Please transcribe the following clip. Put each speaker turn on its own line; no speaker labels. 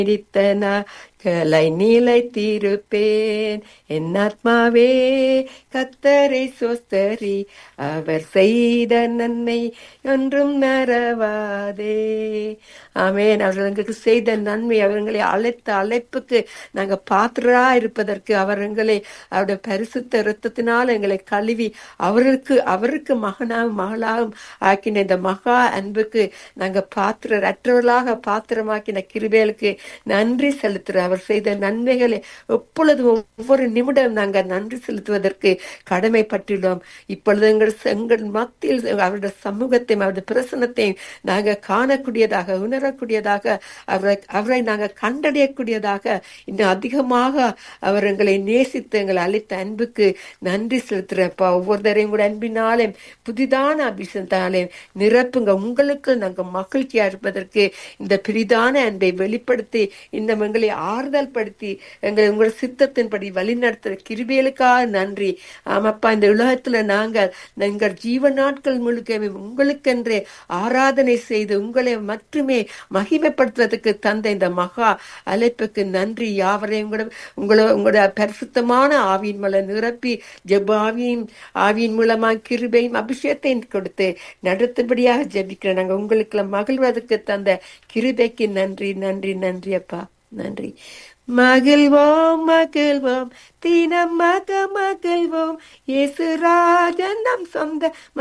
நீடித்தனா கலை நிலைத்திருப்பேன் என் ஆத்மாவே கத்தரை சொஸ்தரி அவர் செய்த நன்மை ஒன்றும் மறவாதே ஆமேன் அவர்கள் எங்களுக்கு செய்த நன்மை அவர்களை அழைத்த அழைப்புக்கு நாங்க பாத்திரா இருப்பதற்கு அவர் எங்களை அவருடைய பரிசுத்த இரத்தத்தினால் எங்களை கழுவி அவருக்கு அவருக்கு மகனாகவும் மகளாகவும் ஆக்கின இந்த மகா அன்புக்கு நாங்க பாத்திர அற்றவர்களாக பாத்திரமாக்கின கிருபேலுக்கு நன்றி செலுத்துற அவர் செய்த நன்மைகளை எப்பொழுதும் ஒவ்வொரு நிமிடம் நாங்க நன்றி செலுத்துவதற்கு கடமைப்பட்டுள்ளோம் இப்பொழுது எங்கள் எங்கள் மத்தியில் அவருடைய சமூகத்தையும் அவருடைய பிரசனத்தையும் நாங்க காணக்கூடியதாக உணரக்கூடியதாக அவரை அவரை நாங்க கண்டறியக்கூடியதாக இன்னும் அதிகமாக அவர் எங்களை நேசித்து எங்களை அளித்த அன்புக்கு நன்றி செலுத்துறப்பா ஒவ்வொருத்தரையும் கூட அன்பினாலே புதிதான அபிஷேகத்தாலே நிரப்புங்க உங்களுக்கு நாங்க மகிழ்ச்சியா இருப்பதற்கு இந்த பிரிதான அன்பை வெளிப்படுத்தி இந்த எங்களை ஆறுதல் படுத்தி எங்களை உங்கள் சித்தத்தின்படி வழிநடத்துற கிருபியலுக்காக நன்றி ஆமாப்பா இந்த உலகத்துல நாங்கள் எங்கள் ஜீவ நாட்கள் முழுக்க உங்களுக்கென்றே ஆராதனை செய்து உங்களை மட்டுமே மகிமைப்படுத்துவதற்கு தந்த இந்த மகா அழைப்புக்கு நன்றி யாவரையும் கூட உங்களை உங்களோட பரிசுத்தமான ஆவியின் மூலம் நிரப்பி ஜெபாவியின் ஆவியின் மூலமா கிருபையும் அபிஷேகத்தையும் கொடுத்து நடத்தும்படியாக ஜெபிக்கிறேன் நாங்கள் உங்களுக்கு மகிழ்வதற்கு தந்த கிருபைக்கு நன்றி நன்றி நன்றி அப்பா நன்றி மகிழ்வோம் மகிழ்வோம் தினம் மக மகிழ்வோம் இயேசு ராஜன் நம் சொந்த